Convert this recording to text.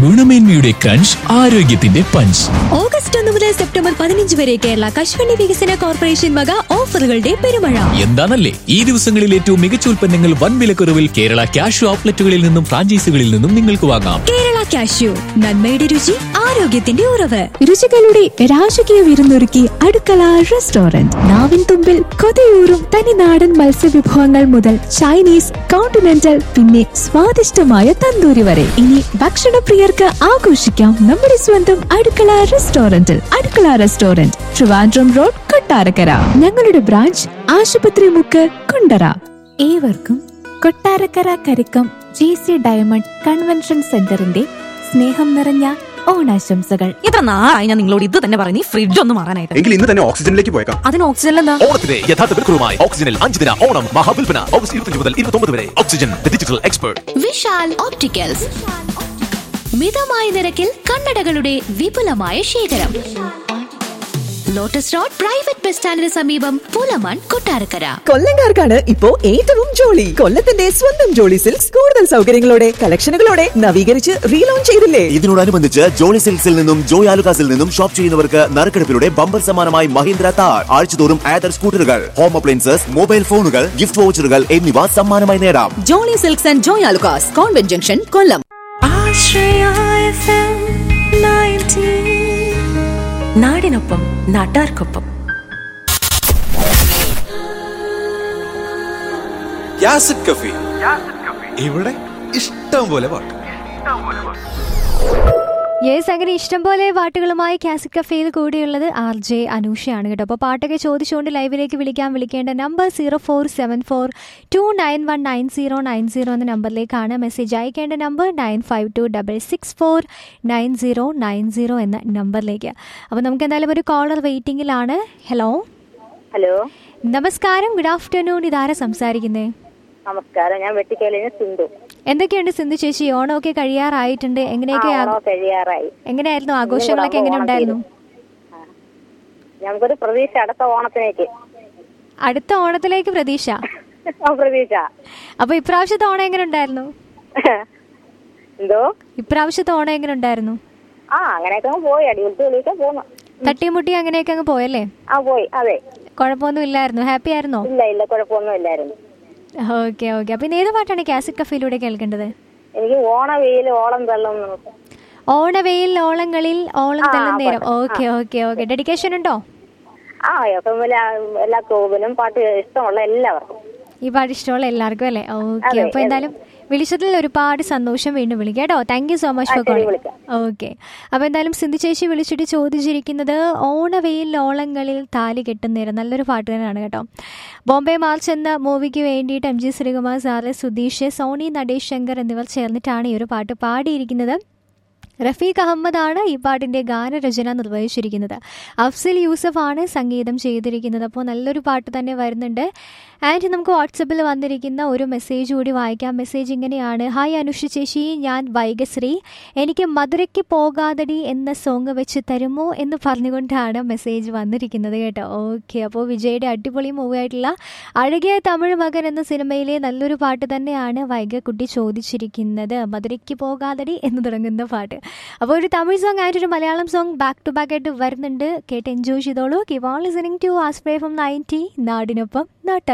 ഗുണമേന്മയുടെ crunch ആരോഗ്യത്തിന്റെ punch August ഒന്ന് മുതൽ സെപ്റ്റംബർ പതിനഞ്ച് വരെ കേരള കശുവണ്ടി വികസന കോർപ്പറേഷൻ വക ഓഫറുകളുടെ പെരുമഴ എന്താണല്ലേ ഈ ദിവസങ്ങളിൽ ഏറ്റവും മികച്ച ഉൽപ്പന്നങ്ങൾ വൻ വിലക്കുറവിൽ കേരള ക്യാഷ് ഔട്ട്ലെറ്റുകളിൽ നിന്നും ഫ്രാഞ്ചൈസികളിൽ നിന്നും നിങ്ങൾക്ക് വാങ്ങാം കേരള കാഷ്യൂ നന്മയുടെ രുചി ആരോഗ്യത്തിന്റെ ഉറവ് രുചികളുടെ രാജകീയ വിരുന്നൊരുക്കി അടുക്കള റെസ്റ്റോറന്റ് നാവിൻ തുമ്പിൽ കൊതിയൂറും തനിനാടൻ മത്സ്യവിഭവങ്ങൾ മുതൽ ചൈനീസ് കോണ്ടിനെന്റൽ പിന്നെ സ്വാദിഷ്ടമായ തന്തൂരി വരെ ഇനി ഭക്ഷണപ്രിയർക്ക് ആഘോഷിക്കാം നമ്മുടെ സ്വന്തം അടുക്കള റെസ്റ്റോറന്റിൽ അടുക്കള റെസ്റ്റോറന്റ് ട്രിവാൻഡ്രം റോഡ് കൊട്ടാരക്കര ഞങ്ങളുടെ ബ്രാഞ്ച് ആശുപത്രി മുക്ക് കുണ്ടറ ഏവർക്കും Kottarakkara Karikkam G C diamond convention സെന്ററിന്റെ സ്നേഹം നിറഞ്ഞ ഓണാശംസകൾ ഇത്ര നാളായി ഞാൻ നിങ്ങളോട് ഇത് തന്നെ പറഞ്ഞു ഫ്രിഡ്ജ് ഒന്ന് മാറാനായിട്ട് എങ്കിൽ ഇന്ന് തന്നെ ഓക്സിജനിലേക്ക് പോയേക്കാം അതിന് ഓക്സിജൻ എന്താ ഓണത്തിന്റെ യഥാർത്ഥ വിൽക്കുറുമായി ഓക്സിജനിൽ അഞ്ച് ദിന ഓണം മഹാവിൽപ്പന ഓഗസ്റ്റ് ഇരുപത്തി മുതൽ ഇരുപത്തി വരെ oxygen digital expert Vishal opticals മിതമായ നിരക്കിൽ കണ്ണടകളുടെ വിപുലമായ ശേഖരം ലോട്ടസ് റോഡ് പ്രൈവറ്റ് ബസ് സ്റ്റാൻഡിന് സമീപം പുലമൺ കൊട്ടാരക്കര കൊല്ലങ്കാർക്കാണ് ഇപ്പോ ഏറ്റവും ജോളി കൊല്ലത്തിന്റെ സ്വന്തം ജോളി സിൽക്സ് കൂടുതൽ സൗകര്യങ്ങളോടെ കളക്ഷനുകളോടെ നവീകരിച്ച് റീലോഞ്ച് ചെയ്തില്ലേ ഇതിനോടനുബന്ധിച്ച് ജോളി സിൽക്സിൽ നിന്നും ജോയ് ആലുകാസിൽ നിന്നും ഷോപ്പ് ചെയ്യുന്നവർക്ക് നറുക്കെടുപ്പിലൂടെ ബമ്പർ സമ്മാനമായി മഹീന്ദ്ര താർ ആഴ്ചതോറും ആദർ സ്കൂട്ടറുകൾ ഹോം അപ്ലയൻസസ് മൊബൈൽ ഫോണുകൾ ഗിഫ്റ്റ് വൗച്ചറുകൾ എന്നിവ സമ്മാനമായി നേടാം jolly silks and Joy Alukkas convent junction Kollam നാടിനൊപ്പം നാട്ടാർക്കൊപ്പം യാസിഡ് കഫി ഇവിടെ ഇഷ്ടം പോലെ പാട്ട് യെസ് അങ്ങനെ ഇഷ്ടംപോലെ പാട്ടുകളുമായി കാസിക് കഫേയിൽ കൂടിയുള്ളത് ആർ ജെ അനൂഷയാണ് കേട്ടോ അപ്പോൾ പാട്ടൊക്കെ ചോദിച്ചുകൊണ്ട് ലൈവിലേക്ക് വിളിക്കാൻ വിളിക്കേണ്ട number zero four seven four two nine one nine zero nine zero എന്ന നമ്പറിലേക്കാണ് മെസ്സേജ് അയക്കേണ്ട number nine five two double six four nine zero nine zero എന്ന നമ്പറിലേക്ക് അപ്പോൾ നമുക്ക് എന്തായാലും ഒരു കോളർ വെയിറ്റിംഗിലാണ് ഹലോ ഹലോ നമസ്കാരം ഗുഡ് ആഫ്റ്റർനൂൺ ഇതാരാ സംസാരിക്കുന്നേ നമസ്കാരം ഞാൻ വെട്ടിക്കേലിന് സിന്ധു എന്തൊക്കെയുണ്ട് സിന്ധു ചേച്ചി ഓണമൊക്കെ കഴിയാറായിട്ടുണ്ട് എങ്ങനെയൊക്കെ ആ, ആഘോ- ഓണം കഴിയാറായി എങ്ങനെയായിരുന്നു ആഘോഷങ്ങളൊക്കെ എങ്ങനെ ഉണ്ടായിരുന്നു ഞങ്ങൾക്കൊരു പ്രതീക്ഷ അടുത്ത ഓണത്തിലേക്ക് അടുത്ത ഓണത്തിലേക്ക് പ്രതീക്ഷ ആ പ്രതീക്ഷ അപ്പൊ ഇപ്രാവശ്യത്തെ ഓണം എങ്ങനെ ഉണ്ടായിരുന്നു എന്തോ ഇപ്രാവശ്യത്തെ ഓണം എങ്ങനെ ഉണ്ടായിരുന്നു ആ അങ്ങനെയൊക്കെ അങ്ങ് പോയി അടിപൊളിച്ച് കളിയൊക്കെ പോന്നു തട്ടിമുട്ടി അങ്ങനെയൊക്കെ അങ്ങ് പോയല്ലേ ആ പോയി അതെ കുഴപ്പമൊന്നും ഇല്ലായിരുന്നു ഹാപ്പി ആയിരുന്നോ ഇല്ല ഇല്ല കുഴപ്പമൊന്നും ഇല്ലായിരുന്നു ഓക്കെ ഓക്കെ അപ്പൊ ഇന്ന് ഏത് പാട്ടാണ് കാസിക് കഫയിലൂടെ കേൾക്കേണ്ടത് എനിക്ക് ഓണ വെയിൽ ഓളം തള്ളും നമുക്ക് ഓണവെയിൽ ഓളങ്ങളിൽ ഓളം ആ, തെല്ലും നേരം പാട്ട്. ഓക്കെ ഓക്കെ ഓക്കെ ഡെഡിക്കേഷൻ ഉണ്ടോ ആ എപ്പം എല്ലാ എല്ലാ കോവിനും പാട്ട് ഇഷ്ടമുള്ള എല്ലാവർക്കും ഈ പാട്ട് ഇഷ്ടമുള്ള എല്ലാവർക്കും അല്ലേ ഓക്കെ അതെ, അപ്പൊ എന്തായാലും വിളിച്ചതിൽ ഒരുപാട് സന്തോഷം വീണ്ടും വിളിക്കാം കേട്ടോ താങ്ക് യു സോ മച്ച് ആ, ഫോർ ശരി, കോളിംഗ് വിളിക്കാം. ഓക്കെ അപ്പൊ എന്തായാലും സിന്ധു ചേച്ചി വിളിച്ചിട്ട് ചോദിച്ചിരിക്കുന്നത് ഓണവെയിൽ ഓളങ്ങളിൽ താലി കെട്ടുന്നേരം നല്ലൊരു പാട്ട് തന്നെയാണ് കേട്ടോ ബോംബെ മാർച്ച് എന്ന മൂവിക്ക് വേണ്ടിയിട്ട് M G Sreekumar sir Sudheesh Soni Natesh Shankar എന്നിവർ ചേർന്നിട്ടാണ് ഈ ഒരു പാട്ട് പാടിയിരിക്കുന്നത് റഫീഖ് അഹമ്മദാണ് ഈ പാട്ടിൻ്റെ ഗാനരചന നിർവഹിച്ചിരിക്കുന്നത് അഫ്സൽ യൂസഫാണ് സംഗീതം ചെയ്തിരിക്കുന്നത് അപ്പോൾ നല്ലൊരു പാട്ട് തന്നെ വരുന്നുണ്ട് ആൻഡ് നമുക്ക് വാട്സപ്പിൽ വന്നിരിക്കുന്ന ഒരു മെസ്സേജ് കൂടി വായിക്കാം മെസ്സേജ് ഇങ്ങനെയാണ് ഹായ് അനുഷ ചേച്ചി ഞാൻ വൈകശ്രീ എനിക്ക് മധുരയ്ക്ക് പോകാതടി എന്ന സോങ് വെച്ച് തരുമോ എന്ന് പറഞ്ഞുകൊണ്ടാണ് മെസ്സേജ് വന്നിരിക്കുന്നത് കേട്ടോ ഓക്കെ അപ്പോൾ വിജയുടെ അടിപൊളി മൂവി ആയിട്ടുള്ള അഴകിയ തമിഴ് മകൻ എന്ന സിനിമയിലെ നല്ലൊരു പാട്ട് തന്നെയാണ് വൈകക്കുട്ടി ചോദിച്ചിരിക്കുന്നത് മധുരയ്ക്ക് പോകാതടി എന്ന് തുടങ്ങുന്ന പാട്ട് അപ്പോൾ ഒരു തമിഴ് സോങ് ആയിട്ട് ഒരു Malayalam song back to back ആയിട്ട് വരുന്നുണ്ട് കേട്ട് എൻജോയ് ചെയ്തോളൂ കീപ് ഓൺ ലിസണിങ് ടു ആസ്പ്രേ ഫ്രം നയൻറ്റി നാടിനൊപ്പം നാട്ട